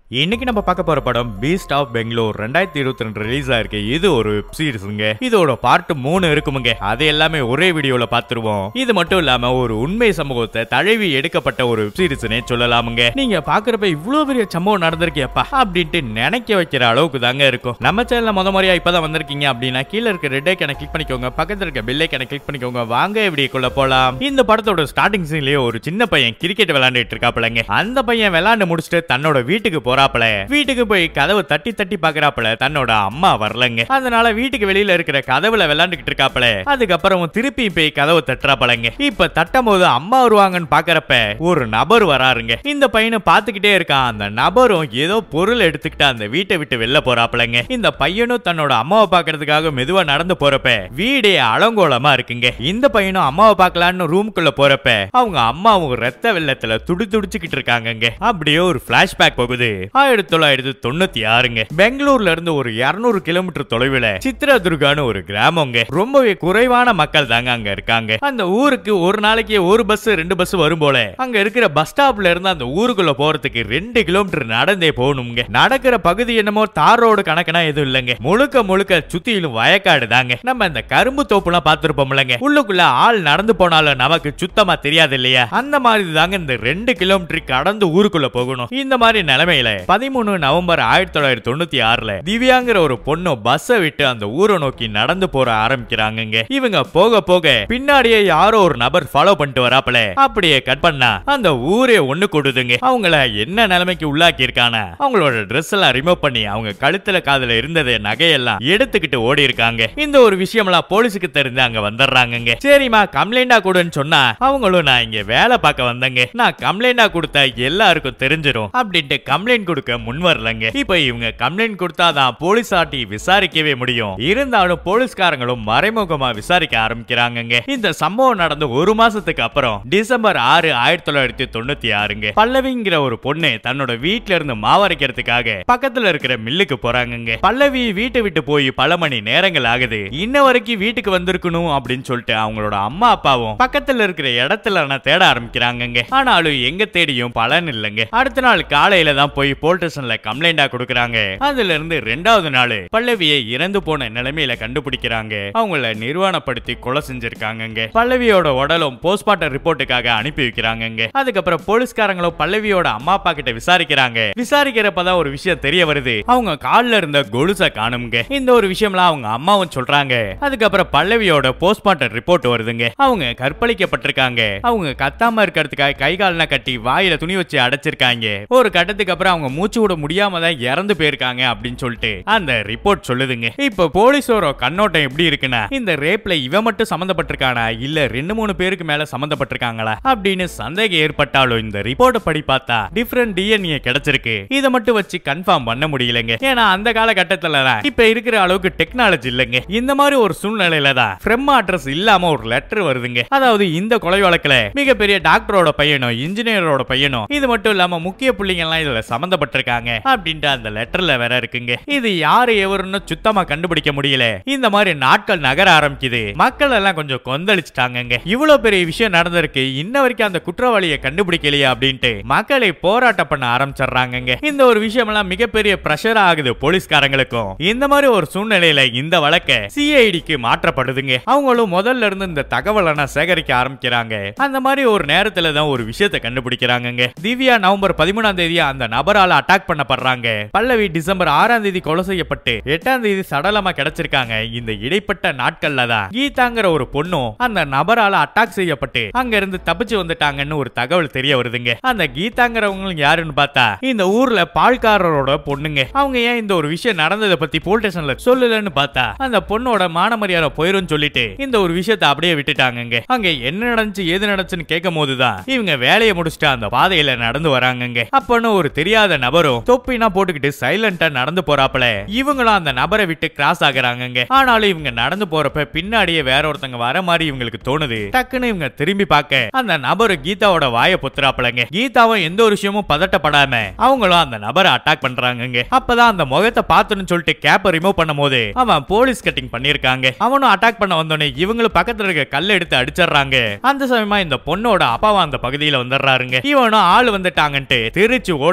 இன்னைக்கு நம்ம பார்க்க போற படம் பீஸ்ட் ஆஃப் பெங்களூர் ரெண்டாயிரத்தி இருபத்தி ரெண்டு ரிலீஸ் ஆயிருக்கு இது ஒரு வெப் சீரிஸுங்க இதோட பார்ட் மூணு இருக்குமுங்க அது எல்லாமே ஒரே வீடியோல பார்த்துருவோம் இது மட்டும் இல்லாம ஒரு உண்மை சம்பவத்தை தழுவி எடுக்கப்பட்ட ஒரு வெப் சீரிஸ்னே சொல்லலாமுங்க நீங்க பாக்குறப்ப இவ்வளவு பெரிய சம்பவம் நடந்திருக்கேப்பா அப்படின்ட்டு நினைக்க வைக்கிற அளவுக்கு தாங்க இருக்கும் நம்ம சேனல்ல முத முறையா இப்பதான் வந்திருக்கீங்க அப்படின்னா கீழே இருக்க ரெட் ஐக்கனை கிளிக் பண்ணிக்கோங்க பக்கத்துல இருக்க பெல் ஐக்கனை கிளிக் பண்ணிக்கோங்க வாங்க இப்படிக்குள்ள போலாம் இந்த படத்தோட ஸ்டார்டிங் சீன்லயே ஒரு சின்ன பையன் கிரிக்கெட் விளையாண்டுட்டு இருக்காப்லங்க அந்த பையன் விளையாண்டு முடிச்சுட்டு தன்னோட வீட்டுக்கு போறாப்ல வீட்டுக்கு போய் கதவு தட்டி தட்டி பாக்குறாப்ல தன்னோட அம்மா வரலங்க அதனால வீட்டுக்கு வெளியில இருக்கிற கதவுல விளையாண்டுகிட்டு இருக்காப்ல அதுக்கப்புறம் திருப்பி போய் கதவு தட்டுறாப்பலங்க இப்ப தட்டும் போது அம்மா வருவாங்கன்னு பாக்குறப்ப ஒரு நபர் வராருங்க இந்த பையனை பாத்துக்கிட்டே இருக்கான் அந்த நபரும் ஏதோ பொருள் எடுத்துக்கிட்டு அந்த வீட்டை விட்டு வெளில போறாப்லங்க இந்த பையனும் தன்னோட அம்மாவை பாக்குறதுக்காக மெதுவா நடந்து போறப்ப வீடே அலங்கோலமா இருக்குங்க இந்த பையனும் அம்மாவை பார்க்கலான்னு ரூமுக்குள்ள போறப்ப அவங்க அம்மாவும் ரத்த வெள்ளத்துல துடி துடிச்சுக்கிட்டு இருக்காங்கங்க அப்படியே ஒரு பிளாஷ்பேக் போகுது ஆயிரத்தி தொள்ளாயிரத்தி தொண்ணூத்தி ஆறுங்க பெங்களூர்ல இருந்து ஒரு இருநூறு கிலோமீட்டர் தொலைவில் சித்ரதுர்கான்னு ஒரு கிராமங்க ரொம்பவே குறைவான மக்கள் தாங்க அங்க இருக்காங்க அந்த ஊருக்கு ஒரு நாளைக்கு ஒரு பஸ் ரெண்டு பஸ் வரும் போல அங்க இருக்கிற பஸ் ஸ்டாப்ல இருந்து அந்த ஊருக்குள்ள போறதுக்கு ரெண்டு கிலோமீட்டர் நடந்தே போகணுங்க நடக்கிற பகுதி என்னமோ தார் ரோடு கணக்குனா எதுவும் இல்லைங்க முழுக்க முழுக்க சுத்தியிலும் வயக்காடு தாங்க நம்ம இந்த கரும்பு தோப்புலாம் பார்த்திருப்போம்லங்க உள்ளுக்குள்ள ஆள் நடந்து போனாலும் நமக்கு சுத்தமா தெரியாது இல்லையா அந்த மாதிரி தாங்க இந்த ரெண்டு கிலோமீட்டர் கடந்து ஊருக்குள்ள போகணும் இந்த மாதிரி நிலைமையில பதிமூணு நவம்பர் ஆயிரத்தி தொள்ளாயிரத்தி தொண்ணூத்தி ஆறுல திவ்யாங்கிற ஒரு பொண்ணு பஸ்ஸை விட்டு அந்த ஊரை நோக்கி நடந்து போற ஆரம்பிக்கிறாங்கங்க இவங்க போக போக பின்னாடியே யாரோ ஒரு நபர் ஃபாலோ பண்ணிட்டு வராப்பல அப்படியே கட் பண்ணா அந்த ஊரே ஒண்ணு கொடுதுங்க அவங்கள என்ன நிலைமைக்கு உள்ளாக்கி இருக்கான அவங்களோட ட்ரெஸ் எல்லாம் ரிமூவ் பண்ணி அவங்க கழுத்துல காதுல இருந்தது நகையெல்லாம் எடுத்துக்கிட்டு ஓடி இருக்காங்க இந்த ஒரு விஷயம்லாம் போலீஸுக்கு தெரிஞ்சு அங்க வந்துடுறாங்கங்க சரிம்மா கம்ப்ளைண்டா கொடுன்னு சொன்னா அவங்களும் நான் இங்க வேலை பார்க்க வந்தேங்க நான் கம்ப்ளைண்டா கொடுத்தா எல்லாருக்கும் தெரிஞ்சிடும் அப்படின்ட்டு கம்ப்ளைண்ட் கொடுக்க முன் வரலங்க இப்ப இவங்க கம்ப்ளைண்ட் கொடுத்தாதான் போலீஸ் ஆட்டி விசாரிக்கவே முடியும் இருந்தாலும் போலீஸ்காரங்களும் மறைமுகமா விசாரிக்க ஆரம்பிக்கிறாங்கங்க இந்த சம்பவம் நடந்து ஒரு மாசத்துக்கு அப்புறம் டிசம்பர் ஆறு ஆயிரத்தி தொள்ளாயிரத்தி தொண்ணூத்தி ஆறுங்க பல்லவிங்கிற ஒரு பொண்ணு தன்னோட வீட்ல இருந்து மாவரைக்கிறதுக்காக பக்கத்துல இருக்கிற மில்லுக்கு போறாங்கங்க பல்லவி வீட்டை விட்டு போய் பல மணி நேரங்கள் ஆகுது இன்ன வரைக்கும் வீட்டுக்கு வந்திருக்கணும் அப்படின்னு சொல்லிட்டு அவங்களோட அம்மா அப்பாவும் பக்கத்துல இருக்கிற இடத்துல நான் தேட ஆரம்பிக்கிறாங்கங்க ஆனாலும் எங்க தேடியும் பலன் இல்லைங்க அடுத்த நாள் காலையில தான் போய் போலீஸ் ஸ்டேஷன்ல கம்ப்ளைண்டா கொடுக்கறாங்க அதுல இருந்து ரெண்டாவது நாள் பல்லவியை இறந்து போன நிலைமையில கண்டுபிடிக்கிறாங்க அவங்கள நிர்வாணப்படுத்தி கொலை செஞ்சிருக்காங்கங்க பல்லவியோட உடலும் போஸ்ட்மார்ட்டம் ரிப்போர்ட்டுக்காக அனுப்பி வைக்கிறாங்கங்க அதுக்கப்புறம் போலீஸ்காரங்களும் பல்லவியோட அம்மா அப்பா கிட்ட விசாரிக்கிறாங்க விசாரிக்கிறப்பதான் ஒரு விஷயம் தெரிய வருது அவங்க கால்ல இருந்த கொலுச காணுங்க இந்த ஒரு விஷயம்லாம் அவங்க அம்மாவும் சொல்றாங்க அதுக்கப்புறம் பல்லவியோட போஸ்ட்மார்ட்டம் ரிப்போர்ட் வருதுங்க அவங்க கற்பழிக்கப்பட்டிருக்காங்க அவங்க கத்தாம இருக்கிறதுக்காக கை கால்னா கட்டி வாயில துணி வச்சு அடைச்சிருக்காங்க ஒரு கட்டத்துக்கு அப்புறம் அவங்க மூச்சு விட முடியாம தான் இறந்து போயிருக்காங்க அப்படின்னு சொல்லிட்டு அந்த ரிப்போர்ட் சொல்லுதுங்க இப்ப போலீஸோட கண்ணோட்டம் எப்படி இருக்குன்னா இந்த ரேப்ல இவன் மட்டும் சம்பந்தப்பட்டிருக்கானா இல்ல ரெண்டு மூணு பேருக்கு மேல சம்பந்தப்பட்டிருக்காங்களா அப்படின்னு சந்தேகம் ஏற்பட்டாலும் இந்த ரிப்போர்ட் படி பார்த்தா டிஃபரெண்ட் டிஎன்ஏ கிடைச்சிருக்கு இதை மட்டும் வச்சு கன்ஃபார்ம் பண்ண முடியலங்க ஏன்னா அந்த காலகட்டத்துல தான் இப்ப இருக்கிற அளவுக்கு டெக்னாலஜி இல்லைங்க இந்த மாதிரி ஒரு சூழ்நிலையில தான் ஃப்ரெம் அட்ரஸ் இல்லாம ஒரு லெட்டர் வருதுங்க அதாவது இந்த கொலை வழக்குல மிகப்பெரிய டாக்டரோட பையனும் இன்ஜினியரோட பையனும் இது மட்டும் இல்லாம முக்கிய புள்ளிங்க எல்லாம் இதுல சம்பந்தப்பட்டிருக்காங்க அப்படின்ட்டு அந்த லெட்டர்ல வேற இருக்குங்க இது யாரு எவருன்னு சுத்தமா கண்டுபிடிக்க முடியல இந்த மாதிரி நாட்கள் நகர ஆரம்பிக்குது மக்கள் எல்லாம் கொஞ்சம் கொந்தளிச்சிட்டாங்கங்க இவ்வளவு பெரிய விஷயம் நடந்திருக்கு இன்ன வரைக்கும் அந்த குற்றவாளியை கண்டுபிடிக்கலையே அப்படின்ட்டு மக்களை போராட்டம் பண்ண ஆரம்பிச்சிடுறாங்கங்க இந்த ஒரு விஷயம் எல்லாம் மிகப்பெரிய பிரஷர் ஆகுது போலீஸ்காரங்களுக்கும் இந்த மாதிரி ஒரு சூழ்நிலையில இந்த வழக்க சிஐடிக்கு மாற்றப்படுதுங்க அவங்களும் முதல்ல இருந்து இந்த தகவலை சேகரிக்க ஆரம்பிக்கிறாங்க அந்த மாதிரி ஒரு நேரத்துல தான் ஒரு விஷயத்தை கண்டுபிடிக்கிறாங்கங்க திவ்யா நவம்பர் பதிமூணாம் தேதி அந்த நபரால அட்டாக் பண்ணப்படுறாங்க பல்லவி டிசம்பர் ஆறாம் தேதி கொலை செய்யப்பட்டு எட்டாம் தேதி சடலமா கிடைச்சிருக்காங்க இந்த இடைப்பட்ட நாட்கள்ல தான் கீதாங்கிற ஒரு பொண்ணும் அந்த நபரால அட்டாக் செய்யப்பட்டு அங்க இருந்து தப்பிச்சு வந்துட்டாங்கன்னு ஒரு தகவல் தெரிய வருதுங்க அந்த கீதாங்கிறவங்க யாருன்னு பார்த்தா இந்த ஊர்ல பால்காரரோட பொண்ணுங்க அவங்க ஏன் இந்த ஒரு விஷயம் நடந்ததை பத்தி போலீஸ் ஸ்டேஷன்ல சொல்லலன்னு பார்த்தா அந்த பொண்ணோட மான மரியாதை போயிரும் சொல்லிட்டு இந்த ஒரு விஷயத்தை அப்படியே விட்டுட்டாங்கங்க அங்க என்ன நடந்துச்சு ஏது நடந்துச்சுன்னு கேட்கும் போதுதான் இவங்க வேலையை முடிச்சுட்டு அந்த பாதையில நடந்து வராங்கங்க அப்பன்னு ஒரு தெரியாத நபரும் தொப்பினா போட்டுக்கிட்டு சைலண்டா நடந்து போறாப்பல இவங்களும் அந்த நபரை விட்டு கிராஸ் ஆகுறாங்கங்க ஆனாலும் இவங்க நடந்து போறப்ப பின்னாடியே வேற ஒருத்தங்க வர மாதிரி இவங்களுக்கு தோணுது டக்குன்னு இவங்க திரும்பி பார்க்க அந்த நபரு கீதாவோட வாயை பொத்துறாப்பலங்க கீதாவும் எந்த ஒரு விஷயமும் பதட்டப்படாம அவங்களும் அந்த நபரை அட்டாக் பண்றாங்கங்க அப்பதான் அந்த முகத்தை பார்த்தோன்னு சொல்லிட்டு கேப்பை ரிமூவ் பண்ணும் போது அவன் போலீஸ் கட்டிங் பண்ணிருக்காங்க அவனும் அட்டாக் பண்ண வந்தோடனே இவங்களும் பக்கத்துல இருக்க கல்லை எடுத்து அடிச்சிடுறாங்க அந்த சமயமா இந்த பொண்ணோட அப்பாவும் அந்த பகுதியில வந்துடுறாருங்க இவனும் ஆள் வந்துட்டாங்கன்ட்டு திருச்சி ஓடிடுறாங்க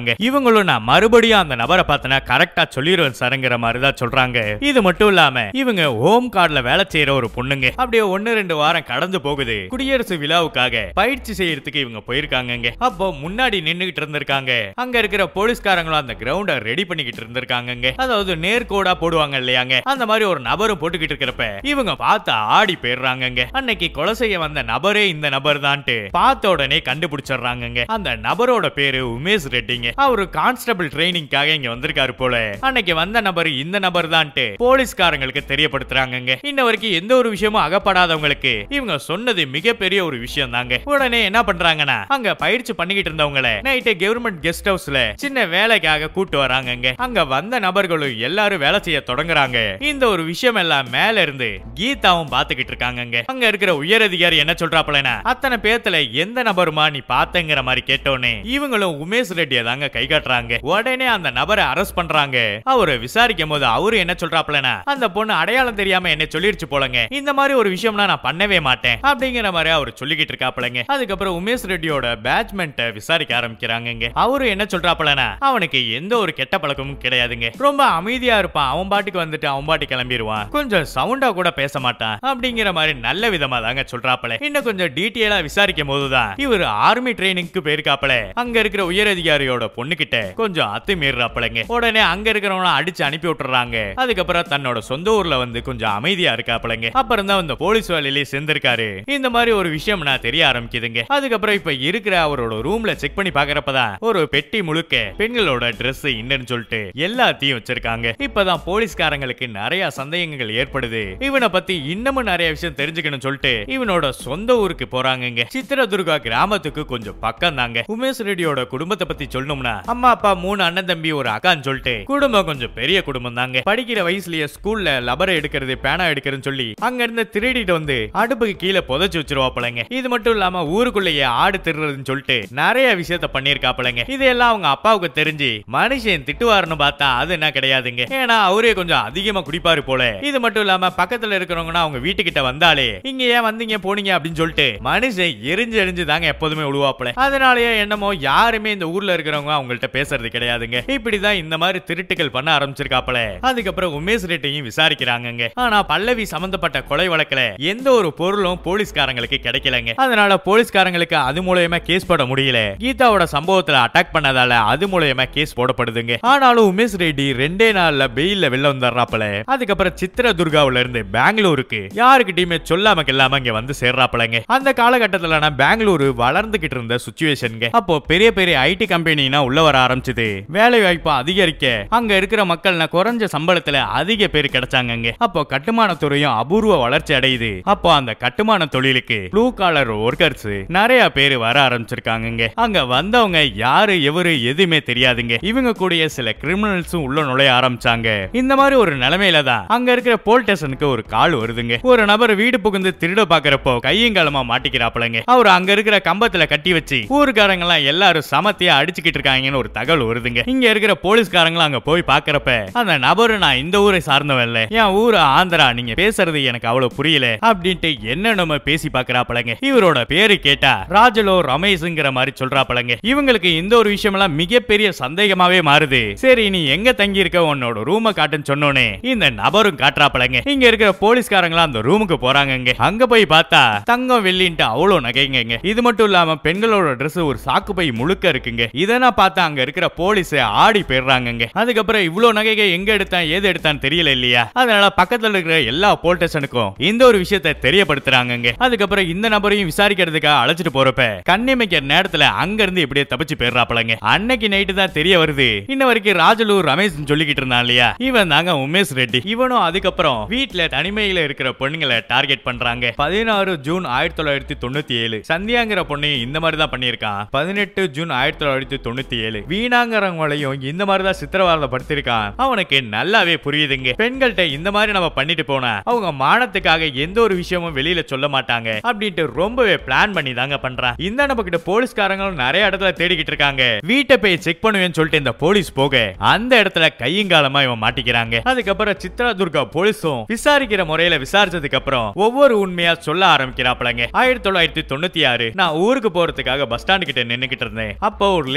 சொல்றாங்க இவங்களும் நான் மறுபடியும் அந்த நபரை பார்த்தனா கரெக்டா சொல்லிடுவேன் சார்ங்கிற மாதிரி தான் சொல்றாங்க இது மட்டும் இல்லாம இவங்க ஹோம் கார்டுல வேலை செய்யற ஒரு பொண்ணுங்க அப்படியே ஒன்னு ரெண்டு வாரம் கடந்து போகுது குடியரசு விழாவுக்காக பயிற்சி செய்யறதுக்கு இவங்க போயிருக்காங்கங்க அப்போ முன்னாடி நின்னுகிட்டு இருந்திருக்காங்க அங்க இருக்கிற போலீஸ்காரங்களும் அந்த கிரவுண்ட ரெடி பண்ணிக்கிட்டு இருந்திருக்காங்கங்க அதாவது நேர்கோடா போடுவாங்க இல்லையாங்க அந்த மாதிரி ஒரு நபரும் போட்டுக்கிட்டு இருக்கிறப்ப இவங்க பார்த்து ஆடி போயிடுறாங்கங்க அன்னைக்கு கொலை செய்ய வந்த நபரே இந்த நபர் தான்ட்டு பார்த்த உடனே கண்டுபிடிச்சிடுறாங்கங்க அந்த நபரோட பேரு உமேஷ் ரெட்டிங்க அவரு கான்ஸ்டபிள் ட்ரைனிங்காக இங்க வந்திருக்காரு போல அன்னைக்கு வந்த நபர் இந்த நபர் தான்ட்டு போலீஸ்காரங்களுக்கு தெரியப்படுத்துறாங்கங்க இன்ன வரைக்கும் எந்த ஒரு விஷயமும் அகப்படாதவங்களுக்கு இவங்க சொன்னது மிகப்பெரிய ஒரு விஷயம் தாங்க உடனே என்ன பண்றாங்கன்னா அங்க பயிற்சி பண்ணிக்கிட்டு இருந்தவங்கள நைட்டு கவர்மெண்ட் கெஸ்ட் ஹவுஸ்ல சின்ன வேலைக்காக கூட்டு வராங்கங்க அங்க வந்த நபர்களும் எல்லாரும் வேலை செய்ய தொடங்குறாங்க இந்த ஒரு விஷயம் எல்லாம் மேல இருந்து கீதாவும் பாத்துக்கிட்டு இருக்காங்கங்க அங்க இருக்கிற உயரதிகாரி என்ன சொல்றாப்பலனா அத்தனை பேத்துல எந்த நபருமா நீ பாத்தங்கிற மாதிரி கேட்டோன்னே இவங்களும் உமேஷ் ரெட்டியை தாங்க கை காட்டுறாங்க உடனே அந்த நபரை அரெஸ்ட் பண்றாங்க அவரை விசாரிக்கும் போது அவரு என்ன சொல்றாப்லனா அந்த பொண்ணு அடையாளம் தெரியாம என்ன சொல்லிருச்சு போலங்க இந்த மாதிரி ஒரு விஷயம்னா நான் பண்ணவே மாட்டேன் அப்படிங்கிற மாதிரி அவர் சொல்லிக்கிட்டு இருக்காப்லங்க அதுக்கப்புறம் உமேஷ் ரெட்டியோட பேட்ச்மெண்ட்டை விசாரிக்க ஆரம்பிக்கிறாங்கங்க அவரு என்ன சொல்றாப்லனா அவனுக்கு எந்த ஒரு கெட்ட பழக்கமும் கிடையாதுங்க ரொம்ப அமைதியா இருப்பான் அவன் பாட்டுக்கு வந்துட்டு அவன் பாட்டு கிளம்பிடுவான் கொஞ்சம் சவுண்டா கூட பேச மாட்டான் அப்படிங்கிற மாதிரி நல்ல விதமா தாங்க சொல்றாப்பல இன்னும் கொஞ்சம் டீட்டெயிலா விசாரிக்கும் போதுதான் இவர் ஆர்மி ட்ரைனிங்க்கு போயிருக்காப்பல அங்க இருக்கிற உயரதிகாரியோட பொண்ணு கிட்ட கொஞ்சம் அத்துமீறாப்பலங்க உடனே அங்க இருக்கிறவன அடிச்சு அனுப்பி விட்டுறாங்க அதுக்கப்புறம் தன்னோட சொந்த ஊர்ல வந்து கொஞ்சம் அமைதியா இருக்காப்பலங்க அப்புறம் தான் இந்த போலீஸ் வேலையிலே சேர்ந்திருக்காரு இந்த மாதிரி ஒரு விஷயம் நான் தெரிய ஆரம்பிக்குதுங்க அதுக்கப்புறம் இப்ப இருக்கிற அவரோட ரூம்ல செக் பண்ணி பாக்குறப்பதான் ஒரு பெட்டி முழுக்க பெண்களோட Dress இன்னுன்னு சொல்லிட்டு எல்லாத்தையும் வச்சிருக்காங்க இப்பதான் போலீஸ்காரங்களுக்கு நிறைய சந்தேகங்கள் ஏற்படுது இவனை பத்தி இன்னமும் நிறைய விஷயம் தெரிஞ்சுக்கணும் சொல்லிட்டு இவனோட சொந்த ஊருக்கு போறாங்கங்க சித்திரதுர்கா கிராமத்துக்கு கொஞ்சம் பக்கம் தாங்க உமேஷ் ரெட்டியோட குடும்பத்தை பத்தி சொல்லணும்னா அம்மா அப்பா மூணு அண்ணன் தம்பி ஒரு அக்கான்னு சொல்லிட்டு குடும்பம் கொஞ்சம் பெரிய குடும்பம் தாங்க படிக்கிற வயசுலயே ஸ்கூல்ல லபரை எடுக்கிறது பேனா எடுக்கிறதுன்னு சொல்லி அங்க இருந்து திருடிட்டு வந்து அடுப்புக்கு கீழே புதைச்சு வச்சிருவாப்பலங்க இது மட்டும் இல்லாம ஊருக்குள்ளேயே ஆடு திருடுறதுன்னு சொல்லிட்டு நிறைய விஷயத்த பண்ணிருக்காப்பலங்க இதெல்லாம் அவங்க அப்பாவுக்கு தெரிஞ்சு மனுஷன் திட்டுவாருன்னு பார்த்தா அது என்ன கிடையாதுங்க ஏன்னா அவரே கொஞ்சம் அதிகமா குடிப்பாரு போல இது மட்டும் இல்லாம பக்கத்துல இருக்கிறவங்கன்னா அவங்க வீட்டுக்கிட்ட வந்தாலே இங்க ஏன் வந்தீங்க போனீங்க அப்படின்னு சொல்லிட்டு மனுஷன் எரிஞ்சு எரிஞ்சு தாங்க எப்போதுமே உழுவாப்புல அதனாலயே என்னமோ யாருமே இந்த ஊர்ல இருக்கிறவங்க அவங்கள்ட்ட பேசுறது கிடையாதுங்க இப்படிதான் இந்த மாதிரி திருட்டுகள் பண்ண ஆரம்பிச்சிருக்காப்புல அதுக்கப்புறம் உமேஷ் ரெட்டையும் விசாரிக்கிறாங்கங்க ஆனா பல்லவி சம்பந்தப்பட்ட கொலை வழக்குல எந்த ஒரு பொருளும் போலீஸ்காரங்களுக்கு கிடைக்கலங்க அதனால போலீஸ்காரங்களுக்கு அது மூலயமா கேஸ் போட முடியல கீதாவோட சம்பவத்துல அட்டாக் பண்ணதால அது மூலயமா கேஸ் போடப்படுதுங்க ஆனாலும் உமேஷ் ரெட்டி ரெண்டே நாள்ல பெயில்ல வெளில வந்துடுறாப்புல அதுக்கப்புறம் சித்திரதுர்காவுல இருந்து பெங்களூருக்கு யாருக்கிட்டயுமே சொல்லாம இல்லாம இங்க வந்து சேர்றாப்புலங்க அந்த காலகட்டத்துல நான் பெங்களூரு வளர்ந்துகிட்டு இருந்த சுச்சுவேஷனுங்க அப்போ பெரிய பெரிய ஐடி கம்பெனினா உள்ள வர ஆரம்பிச்சது வேலை வாய்ப்பு அதிகரிக்க அங்க இருக்கிற மக்கள் குறைஞ்ச சம்பளத்துல அதிக பேர் கிடைச்சாங்கங்க அப்போ கட்டுமான துறையும் அபூர்வ வளர்ச்சி அடையுது அப்போ அந்த கட்டுமான தொழிலுக்கு ப்ளூ காலர் ஒர்க்கர்ஸ் நிறைய பேர் வர ஆரம்பிச்சிருக்காங்கங்க அங்க வந்தவங்க யாரு எவரு எதுவுமே தெரியாதுங்க இவங்க கூடிய சில கிரிமினல்ஸும் உள்ள நுழைய ஆரம்பிச்சாங்க இந்த மாதிரி ஒரு நிலைமையில தான் அங்க இருக்கிற போல் ஸ்டேஷனுக்கு ஒரு கால் வருதுங்க ஒரு நபர் வீடு புகுந்து திருட பாக்குறப்போ கையும் காலமா மாட்டிக்கிறாப்பலங்க அவர் அங்க இருக்கிற கம்பத்துல கட்டி வச்சு ஊருக்காரங்க எல்லாம் எல்லாரும் சமத்தியா அடிச்சுக்கிட்டு இருக்காங்கன்னு ஒரு தகவல் வருதுங்க இங்க இருக்கிற போலீஸ்காரங்களும் அங்க போய் பாக்குறப்ப அந்த நபரு நான் இந்த ஊரை சார்ந்தவன் இல்ல என் ஊரு ஆந்திரா நீங்க பேசுறது எனக்கு அவ்வளவு புரியல அப்படின்ட்டு என்ன நம்ம பேசி பாக்குறாப்பலங்க இவரோட பேரு கேட்டா ராஜலோ ரமேஷ்ங்கிற மாதிரி சொல்றாப்பலங்க இவங்களுக்கு இந்த ஒரு விஷயம் எல்லாம் மிகப்பெரிய சந்தேகமாவே மாறுது சரி நீ எங்க தங்கி இருக்க உன்னோட ரூம காட்டுன்னு சொன்னோனே இந்த நபரும் காட்டுறாப்பலங்க இங்க இருக்கிற போலீஸ்காரங்களா அந்த ரூமுக்கு போறாங்கங்க அங்க போய் பார்த்தா தங்கம் வெள்ளின்ட்டு அவ்வளவு நகைங்க இது மட்டும் இல்லாம பெண்களோட Dress ஒரு சாக்கு பை முழுக்க இருக்குங்க இதெல்லாம் பார்த்தா அங்க இருக்கிற போலீஸ் ஆடி போயிடுறாங்கங்க அதுக்கப்புறம் இவ்வளவு நகைகள் எங்க எடுத்தான் ஏது எடுத்தான்னு தெரியல இல்லையா அதனால பக்கத்துல இருக்கிற எல்லா போல் ஸ்டேஷனுக்கும் இந்த ஒரு விஷயத்தை தெரியப்படுத்துறாங்கங்க அதுக்கப்புறம் இந்த நபரையும் விசாரிக்கிறதுக்காக அழைச்சிட்டு போறப்ப கண்ணிமைக்கிற நேரத்துல அங்க இருந்து இப்படியே தப்பிச்சு போயிடுறாப்பலங்க அன்னைக்கு நைட்டு தான் தெரிய வருது இன்ன வரைக்கும் ராஜலு ரமேஷ் சொல்லிக்கிட்டு இருந்தான் இல்லையா இவன் தாங்க உமேஷ் ரெட்டி இவனும் அதுக்கப்புறம் வீட்ல தனிமையில இருக்கிற பொண்ணுங்களை டார்கெட் பண்றாங்க பதினாறு ஜூன் ஆயிரத்தி தொள்ளாயிரத்தி தொண்ணூத்தி ஏழு சந்தியாங்கிற பொண்ணையும் இந்த மாதிரி தான் பண்ணியிருக்கான் பதினெட்டு ஜூன் ஆயிரத்தி தொள்ளாயிரத்தி தொண்ணூத்தி ஏழு வீணாங்கிறவங்களையும் இந்த மாதிரி தான் சித்திரவாதப்படுத்திருக்கான் அவனுக்கு நல்லாவே புரியுதுங்க பெண்கள்கிட்ட இந்த மாதிரி நம்ம பண்ணிட்டு போனா அவங்க மானத்துக்காக எந்த ஒரு விஷயமும் வெளியில சொல்ல மாட்டாங்க அப்படின்ட்டு ரொம்பவே பிளான் பண்ணி தாங்க பண்றான் இந்த நம்ம கிட்ட போலீஸ்காரங்களும் நிறைய இடத்துல தேடிக்கிட்டு இருக்காங்க வீட்டை போய் செக் பண்ணுவேன்னு சொல்லிட்டு இந்த போலீஸ் போக அந்த இடத்துல கையங்காலமா இவன் மாட்டிக்கிறாங்க அதுக்கப்புறம் சித்ரா துர்கா போலீஸும் விசாரிக்கிற முறையில விசாரிச்சதுக்கு அப்புறம் ஒவ்வொரு உண்மையா சொல்ல ஆரம்பிக்கிறாப்லங்க ஆயிரத்தி தொள்ளாயிரத்தி தொண்ணூத்தி ஆறு நான் ஊருக்கு போறதுக்காக பஸ் ஸ்டாண்டு கிட்ட நின்னுகிட்டு இருந்தேன் அப்போ ஒரு லேடி பஸ்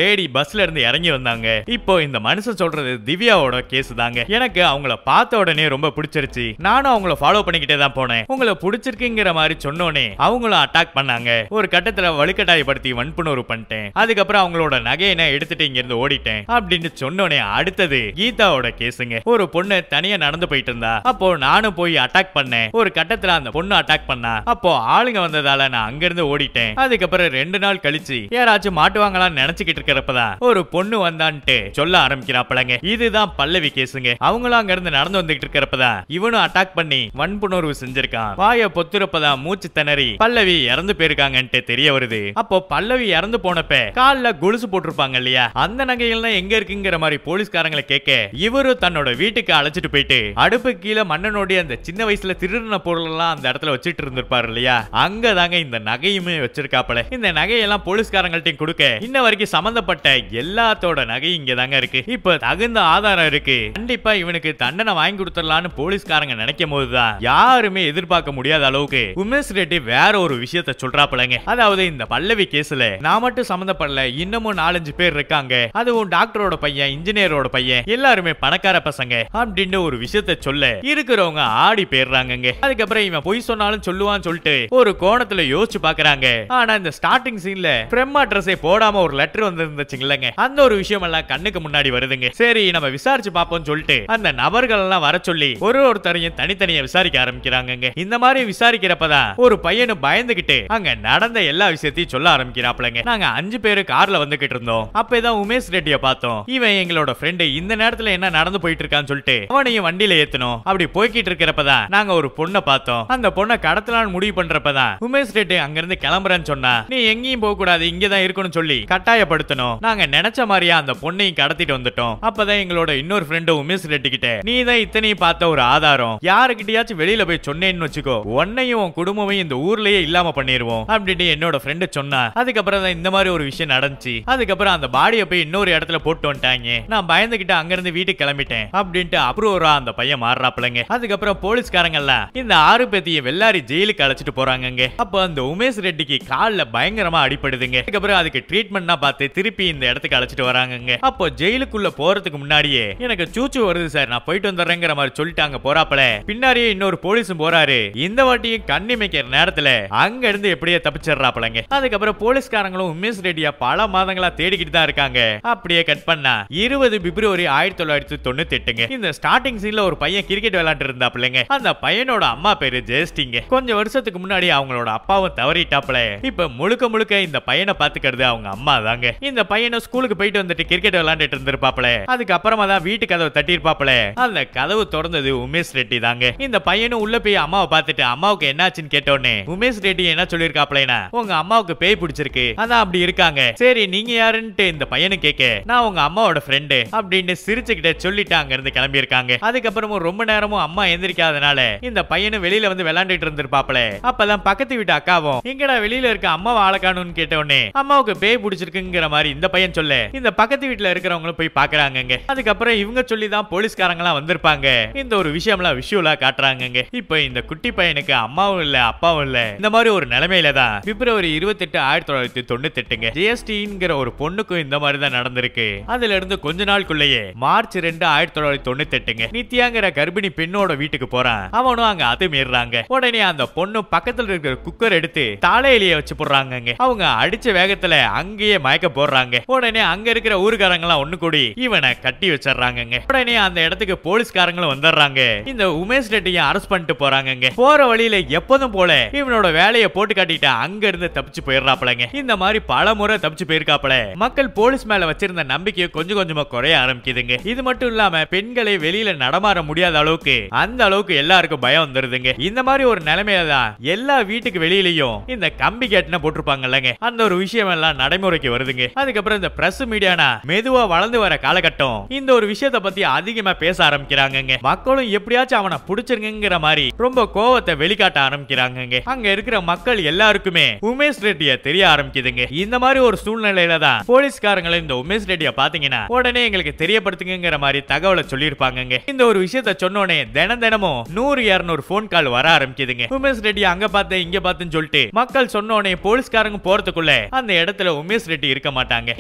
பஸ்ல இருந்து இறங்கி வந்தாங்க இப்போ இந்த மனுஷன் சொல்றது திவ்யாவோட கேஸ் தாங்க எனக்கு அவங்கள பார்த்த உடனே ரொம்ப பிடிச்சிருச்சு நானும் அவங்கள ஃபாலோ பண்ணிக்கிட்டே தான் போனேன் உங்களை பிடிச்சிருக்குங்கிற மாதிரி சொன்னோனே அவங்களும் அட்டாக் பண்ணாங்க ஒரு கட்டத்துல வலுக்கட்டாயப்படுத்தி வன்புணர்வு பண்ணிட்டேன் அதுக்கப்புறம் அவங்களோட நகையை நான் எடுத்துட்டு இங்க இருந்து ஓடிட்டேன் அப்படின்னு சொன்னோனே அடுத்தது கீதாவோட கேஸுங்க ஒரு பொண்ணு தனியா நடந்து போயிட்டு இருந்தா அப்போ நானும் போய் அட்டாக் பண்ணேன் ஒரு கட்டத்துல அந்த பொண்ணு அட்டாக் பண்ணா அப்போ ஆளுங்க வந்ததால நான் அங்க இருந்து ஓடிட்டேன் அதுக்கப்புறம் ரெண்டு நாள் கழிச்சு யாராச்சும் மாட்டுவாங்களான்னு நினைச்சுக்கிட்டு இருக்கிறப்பதான் ஒரு பொண்ணு வந்தான்ட்டு சொல்ல ஆரம்பிக்கிறாப்பலங்க இதுதான் பல்லவி கேஸுங்க அவங்களும் அங்க இருந்து நடந்து வந்துகிட்டு இருக்கிறப்பதான் இவனும் அட்டாக் பண்ணி வன்புணர்வு செஞ்சிருக்கான் வாய பொத்துறப்பதான் மூச்சு திணறி பல்லவி இறந்து போயிருக்காங்கன்ட்டு தெரிய வருது அப்போ பல்லவி இறந்து போனப்ப கால்ல கொலுசு போட்டிருப்பாங்க இல்லையா அந்த நகைகள்லாம் எங்க இருக்குங்கிற மாதிரி போலீஸ்காரங்களை கேட்க இவரு தன்னோட வீட்டுக்கு அழைச்சிட்டு போயிட்டு அடுப்பு கீழே மன்னனோடைய அந்த சின்ன வயசுல திருடின பொருள் எல்லாம் அந்த இடத்துல வச்சிட்டு இருந்திருப்பாரு இல்லையா அங்க தாங்க இந்த நகையுமே வச்சிருக்காப்பல இந்த நகையெல்லாம் போலீஸ்காரங்கள்ட்டையும் கொடுக்க இன்ன வரைக்கும் சம்பந்தப்பட்ட எல்லாத்தோட நகையும் இங்க தாங்க இருக்கு இப்ப தகுந்த ஆதாரம் இருக்கு கண்டிப்பா இவனுக்கு தண்டனை வாங்கி கொடுத்துடலாம்னு போலீஸ்காரங்க நினைக்கும் போதுதான் யாருமே எதிர்பார்க்க முடியாத அளவுக்கு உமேஷ் ரெட்டி வேற ஒரு விஷயத்த சொல்றாப்பலங்க அதாவது இந்த பல்லவி கேஸ்ல நான் மட்டும் சம்மந்தப்படல இன்னமும் நாலஞ்சு பேர் இருக்காங்க அதுவும் டாக்டரோட பையன் இன்ஜினியரோட பையன் எல்லாருமே பணக்கார பசங்க அப்படின்னு ஒரு விஷயத்த சொல்ல இருக்கிறவங்க ஆடி போயிடுறாங்கங்க அதுக்கப்புறம் இவன் பொய் சொன்னாலும் சொல்லுவான்னு சொல்லிட்டு ஒரு கோணத்துல யோசிச்சு பாக்குறாங்க ஆனா இந்த ஸ்டார்டிங் சீன்ல ஃப்ரெம் அட்ரஸே போடாம ஒரு லெட்டர் வந்திருந்துச்சுங்களங்க அந்த ஒரு விஷயம் எல்லாம் கண்ணுக்கு முன்னாடி வருதுங்க சரி நம்ம விசாரிச்சு பாப்போம்னு சொல்லிட்டு அந்த நபர்கள் எல்லாம் வர சொல்லி ஒரு ஒருத்தரையும் தனித்தனியா விசாரிக்க ஆரம்பிக்கிறாங்கங்க இந்த மாதிரி விசாரிக்கிறப்பதான் ஒரு பையனு பயந்துகிட்டு அங்க நடந்த எல்லா விஷயத்தையும் சொல்ல ஆரம்பிக்கிறாப்லங்க நாங்க அஞ்சு பேரு கார்ல வந்துகிட்டு இருந்தோம் அப்பதான் உமேஷ் ரெட்டிய பார்த்தோம் இவன் எங்களோட ஃப்ரெண்டு இந்த நேரத்துல என்ன நடந்து போயிட்டு இருக்கான்னு சொல்லிட்டு அவனையும் வண்டியில ஏத்தணும் அப்படி போய்கிட்டு இருக்கிறப்பதான் நாங்க ஒரு பொண்ணை பார்த்தோம் அந்த பொண்ணை கடத்தலாம்னு முடிவு பண்றப்பதான் உமேஷ் ரெட்டி அங்க இருந்து கிளம்புறேன்னு சொன்னா நீ எங்கேயும் போக கூடாது இங்கதான் இருக்கணும்னு சொல்லி கட்டாயப்படுத்தணும் நாங்க நினைச்ச மாதிரியா அந்த பொண்ணையும் கடத்திட்டு வந்துட்டோம் அப்பதான் எங்களோட இன்னொரு ஃப்ரெண்டு உமேஷ் ரெட்டி கிட்ட நீ தான் இத்தனையும் பார்த்த ஒரு ஆதாரம் யாருக்கிட்டயாச்சும் வெளியில போய் சொன்னேன்னு வச்சுக்கோ உன்னையும் உன் குடும்பமையும் இந்த ஊர்லயே இல்லாம பண்ணிடுவோம் அப்படின்னு என்னோட ஃப்ரெண்டு சொன்னா அதுக்கப்புறம் தான் இந்த மாதிரி ஒரு விஷயம் நடந்துச்சு அதுக்கப்புறம் அந்த பாடியை போய் இன்னொரு இடத்துல போட்டு வந்துட்டாங்க நான் பயந்துகிட்டு அங்க இருந்து வீட்டுக்கு கிளம்பிட்டேன் அப்படின்ட்டு அப்ரூவரா அந்த பையன் மாறுறாப்லங்க அதுக்கப்புறம் போலீஸ்காரங்க எல்லாம் இந்த ஆறு பேத்திய வெள்ளாரி ஜெயிலுக்கு அழைச்சிட்டு போறாங்கங்க அப்போ அந்த உமேஷ் ரெட்டிக்கு கால்ல பயங்கரமா அடிப்படுதுங்க அதுக்கப்புறம் அதுக்கு ட்ரீட்மெண்ட்னா பார்த்து திருப்பி இந்த இடத்துக்கு அழைச்சிட்டு வராங்கங்க அப்போ ஜெயிலுக்குள்ள போறதுக்கு முன்னாடியே எனக்கு சூச்சு வருது சார் நான் போயிட்டு வந்துடுறேங்கிற மாதிரி சொல்லிட்டு அங்க போறாப்பல பின்னாடியே இன்னொரு போலீஸும் போறாரு இந்த வாட்டியும் கண்ணி வைக்கிற நேரத்துல அங்க இருந்து எப்படியே தப்பிச்சிடுறாப்பலங்க அதுக்கப்புறம் போலீஸ்காரங்களும் உமேஷ் ரெட்டியா பல மாதங்களா தேடிக்கிட்டு தான் இருக்காங்க அப்படியே கட் பண்ணா இருபது பிப்ரவரி ஆயிரத்தி தொள்ளாயிரத்தி தொண்ணூத்தி எட்டுங்க இந்த ஸ்டார்டிங் சீன்ல ஒரு பையன் கிரிக்கெட் விளையாண்டு இருந்தாப்லங்க அந்த பையனோட அம்மா பேரு ஜெயஸ்டிங்க கொஞ்சம் வருஷத்துக்கு முன்னாடி அவங்களோட அப்பாவும் தவறிட்டாப்ல இப்ப முழுக்க முழுக்க இந்த பையனை பாத்துக்கிறது அவங்க அம்மா தாங்க இந்த பையனை ஸ்கூலுக்கு போயிட்டு வந்துட்டு கிரிக்கெட் விளையாண்டுட்டு இருந்திருப்பாப்ல அதுக்கப்புறமா தான் வீட்டு கதவை தட்டியிருப்பாப்ல அந்த கதவு திறந்தது உமேஷ் ரெட்டி தாங்க இந்த பையனும் உள்ள போய் அம்மாவை பார்த்துட்டு அம்மாவுக்கு என்னாச்சுன்னு கேட்டோன்னே உமேஷ் ரெட்டி என்ன சொல்லியிருக்காப்லனா உங்க அம்மாவுக்கு பேய் பிடிச்சிருக்கு அதான் அப்படி இருக்காங்க சரி நீங்க யாருன்ட்டு இந்த பையனு கேட்க நான் உங்க அம்மாவோட ஃப்ரெண்டு அப்படின்னு சிரிச்சுக்கிட்டே சொல்லிட்டு அங்க இருந்து கிளம்பி இருக்காங்க அதுக்கப்புறமும் ரொம்ப நேரமும் அம்மா எந்திரிக்காதனால இந்த பையனும் வெளியில வந்து விளையாண்டுட்டு இருந்திருப்பாப்ல அப்பதான் பக்கத்து வீட்டு அக்காவும் எங்கடா வெளியில இருக்க அம்மாவை ஆளக்கானுன்னு கேட்ட உடனே அம்மாவுக்கு பேய் பிடிச்சிருக்குங்கிற மாதிரி இந்த பையன் சொல்ல இந்த பக்கத்து வீட்டுல இருக்கிறவங்களும் போய் பாக்குறாங்கங்க அதுக்கப்புறம் இவங்க சொல்லி தான் போலீஸ்காரங்க எல்லாம் வந்திருப்பாங்க இந்த ஒரு விஷயம்லாம் விஷுவலா காட்டுறாங்கங்க இப்போ இந்த குட்டி பையனுக்கு அம்மாவும் இல்ல அப்பாவும் இல்ல இந்த மாதிரி ஒரு நிலைமையில தான் பிப்ரவரி இருபத்தெட்டு ஆயிரத்தி தொள்ளாயிரத்தி தொண்ணூத்தி எட்டுங்க ஜிஎஸ்டிங்கிற ஒரு பொண்ணுக்கும் இந்த மாதிரி தான் நடந்திருக்கு அதுல இருந்து கொஞ்ச நாளுக்குள்ளேயே மார்ச் ரெண்டு ஆயிரத்தி தொள்ளாயிரத்தி தொண்ணூத்தி எட்டுங்க நித்யாங்கிற கர்ப்பிணி பெண்ணோட வீட்டுக்கு போறான் அவனும் அங்க அத்துமீறாங்க உடனே அந்த பொண்ணு பக்கத்துல இருக்கிற குக்கர் எடுத்து தாளையிலேயே வச்சு போடுறாங்கங்க அவங்க அடிச்ச வேகத்துல அங்கேயே மயக்க போடுறாங்க உடனே அங்க இருக்கிற ஊருக்காரங்க எல்லாம் ஒண்ணு கூடி இவனை கட்டி வச்சிடுறாங்கங்க உடனே அந்த இடத்துக்கு போலீஸ்காரங்களும் வந்துடுறாங்க இந்த உமேஷ் ரெட்டியை அரெஸ்ட் பண்ணிட்டு போறாங்கங்க போற வழியில எப்போதும் போல இவனோட வேலையை போட்டு காட்டிட்டு அங்க இருந்து தப்பிச்சு போயிடுறாப்லங்க இந்த மாதிரி பல முறை தப்பிச்சு போயிருக்காப்ல மக்கள் போலீஸ் மேல வச்சிருந்த நம்பிக்கையை கொஞ்சம் கொஞ்சமா குறைய ஆரம்பிக்குதுங்க இது மட்டும் இல்லாம பெண்களை வெளியில நடமாற முடியாத அளவுக்கு அந்த அளவுக்கு எல்லாருக்கும் பயம் வந்துருதுங்க இந்த மாதிரி ஒரு நிலைமையில தான் எல்லா வீட்டுக்கு வெளியிலயும் இந்த கம்பி கேட்டுன போட்டிருப்பாங்கல்லங்க அந்த ஒரு விஷயம் எல்லாம் நடைமுறைக்கு வருதுங்க அதுக்கப்புறம் இந்த பிரஸ் மீடியானா மெதுவா வளர்ந்து வர காலகட்டம் இந்த ஒரு விஷயத்த பத்தி அதிகமா பேச ஆரம்பிக்கிறாங்கங்க மக்களும் எப்படியாச்சும் அவனை புடிச்சிருங்கிற மாதிரி ரொம்ப கோவத்தை வெளிக்காட்ட ஆரம்பிக்கிறாங்கங்க அங்க இருக்கிற மக்கள் எல்லாருக்குமே உமேஷ் ரெட்டிய தெரிய ஆரம்பிக்குதுங்க இந்த மாதிரி ஒரு சூழ்நிலையில தான் போலீஸ்காரங்களை இந்த உமேஷ் ரெட்டிய பாத்தீங்கன்னா உடனே எங்களுக்கு தெரியப்படுத்துங்கிற மாதிரி தகவலை சொல்லியிருப்பாங்கங்க இந்த ஒரு விஷயத்த சொன்னோனே தினம் தினமும் நூறு இருநூறு போன் கால் வர ஆரம்பிக்குதுங்க உமேஷ் ரெட்டி அங்க பார்த்து இங்க பார்த்துன்னு சொல்லிட்டு மக்கள் சொன்னோனே போலீஸ்காரங்க போறதுக்குள்ள அந்த இடத்துல உமேஷ் ரெட்டி இருக்க மாட்டாங்க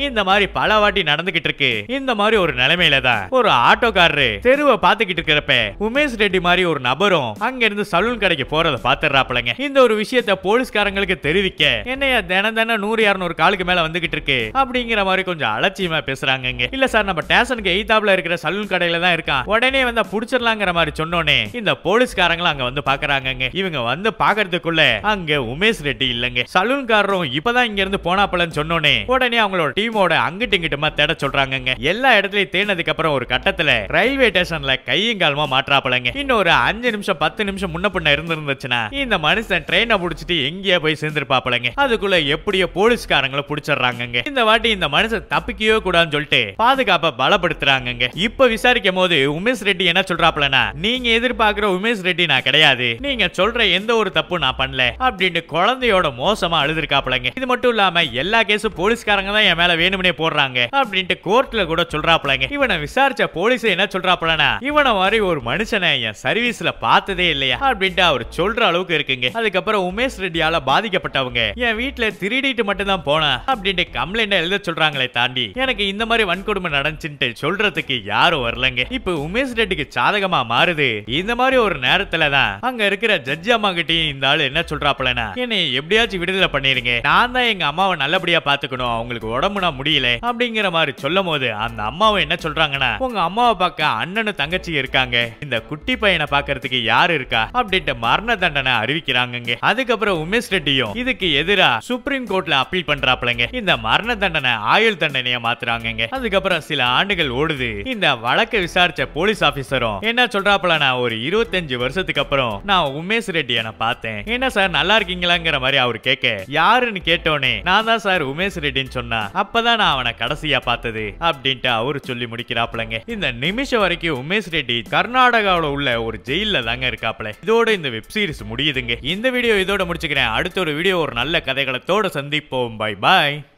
இந்த மாதிரி பல வாட்டி நடந்துகிட்டு இருக்கு இந்த மாதிரி ஒரு நிலைமையில தான் ஒரு ஆட்டோக்காரரு தெருவை பாத்துக்கிட்டு இருக்கிறப்ப உமேஷ் ரெட்டி மாதிரி ஒரு நபரும் அங்க இருந்து சலூன் கடைக்கு போறத பாத்துறாப்லங்க இந்த ஒரு விஷயத்த போலீஸ்காரங்களுக்கு தெரிவிக்க என்னைய தினம் தினம் நூறு இரநூறு காலுக்கு மேல வந்துகிட்டு இருக்கு அப்படிங்கிற மாதிரி கொஞ்சம் அலட்சியமா பேசுறாங்க இல்ல சார் நம்ம ஸ்டேஷனுக்கு எய்தாப்ல இருக்கிற சலூன் கடையில தான் இருக்கான் உடனே வந்தா புடிச்சிடலாங்கிற மாதிரி சொன்னோனே இந்த போலீஸ்காரங்களும் அங்க வந்து பாக்குறாங்கங்க இவங்க வந்து பாக்குறதுக்குள்ள அங்க உமேஷ் ரெட்டி இல்லங்க சலூன்காரரும் இப்பதான் இங்க இருந்து போனாப்பலன்னு சொன்னோனே உடனே அவங்களோட டீமோட அங்கிட்டு இங்கிட்டுமா தேட சொல்றாங்கங்க எல்லா இடத்துலயும் தேடினதுக்கு அப்புறம் ஒரு கட்டத்துல ரயில்வே ஸ்டேஷன்ல கையும் காலமா மாற்றாப்பலங்க இன்னும் ஒரு அஞ்சு நிமிஷம் பத்து நிமிஷம் முன்ன பின்ன இருந்திருந்துச்சுன்னா இந்த மனுஷன் ட்ரெயினை புடிச்சிட்டு எங்கேயே போய் சேர்ந்திருப்பாப்பலங்க அதுக்குள்ள எப்படியோ போலீஸ்காரங்களை புடிச்சிடுறாங்கங்க இந்த வாட்டி இந்த மனுஷன் தப்பிக்கவே கூடாதுன்னு சொல்லிட்டு பாதுகாப்பை பலப்படுத்துறாங்கங்க இப்ப விசாரிக்கும் போது உமேஷ் ரெட்டி என்ன சொல்றாப்லனா நீங்க எதிர்பார்க்கிற உமேஷ் ரெட்டி நான் கிடையாது நீங்க சொல்ற எந்த ஒரு தப்பு நான் பண்ணல அப்படின்ட்டு குழந்தையோட மோசமா அழுதுருக்காப்லங்க இது மட்டும் இல்லாம எல்லா கேஸும் போலீஸ்காரங்க தான் என் மேல வேணும்னே போடுறாங்க அப்படின்ட்டு கோர்ட்ல கூட சொல்றாப்லங்க இவனை விசாரிச்ச போலீஸ் என்ன சொல்றாப்லனா இவனை மாதிரி ஒரு மனுஷனை என் சர்வீஸ்ல பார்த்ததே இல்லையா அப்படின்ட்டு அவர் சொல்ற அளவுக்கு இருக்குங்க அதுக்கப்புறம் உமேஷ் ரெட்டியால பாதிக்கப்பட்டவங்க என் வீட்டுல திருடிட்டு மட்டும் தான் போனேன் அப்படின்ட்டு கம்ப்ளைண்ட் எழுத சொல்றாங்களே தாண்டி எனக்கு இந்த மாதிரி வன்கொடுமை நடந்துச்சுன்ட்டு சொல்றதுக்கு யாரும் வரலங்க இப்ப உமேஷ் ரெட்டிக்கு சாதகமா மாறுது இந்த மாதிரி ஒரு நேரத்துல தான் அங்க இருக்கிற ஜட்ஜி அம்மா கிட்டயும் இந்த ஆளு என்ன சொல்றாப்லனா என்னை எப்படியாச்சும் விடுதலை பண்ணிருங்க நான் தான் எங்க அம்மாவை நல்லபடியா பாத்துக்கணும் அவங்களுக்கு உடம்புனா முடியல அப்படிங்கிற மாதிரி சொல்லும் போது அந்த அம்மாவை என்ன சொல்றாங்கன்னா உங்க அம்மாவை பார்க்க அண்ணனும் தங்கச்சி இருக்காங்க இந்த குட்டி பையனை பாக்குறதுக்கு யாரு இருக்கா அப்படின்ட்டு மரண தண்டனை அறிவிக்கிறாங்கங்க அதுக்கப்புறம் உமேஷ் ரெட்டியும் இதுக்கு எதிரா சுப்ரீம் கோர்ட்ல அப்பீல் பண்றாப்லங்க இந்த மரண தண்டனை ஆயுள் தண்டனைய மாத்துறாங்கங்க அதுக்கப்புறம் சில ஆண்டுகள் ஓடுது இந்த வழக்கை விசாரிச்ச போலீஸ் ஆபீசரும் என்ன சொல்றாப்புல நான் ஒரு இருபத்தஞ்சு வருஷத்துக்கு அப்புறம் நான் உமேஷ் ரெட்டியை நான் பார்த்தேன் என்ன சார் நல்லா இருக்கீங்களாங்கிற மாதிரி அவர் கேட்க யாருன்னு கேட்டோனே நான் தான் சார் உமேஷ் ரெட்டின்னு சொன்னா அப்பதான் நான் அவனை கடைசியா பார்த்தது அப்படின்ட்டு அவரு சொல்லி முடிக்கிறாப்லங்க இந்த நிமிஷம் வரைக்கும் உமேஷ் ரெட்டி கர்நாடகாவுல உள்ள ஒரு ஜெயில தாங்க இருக்காப்ல இதோட இந்த வெப் சீரிஸ் முடியுதுங்க இந்த வீடியோ இதோட முடிச்சுக்கிறேன் அடுத்த ஒரு வீடியோ ஒரு நல்ல கதைகளத்தோட சந்திப்போம் பை பாய்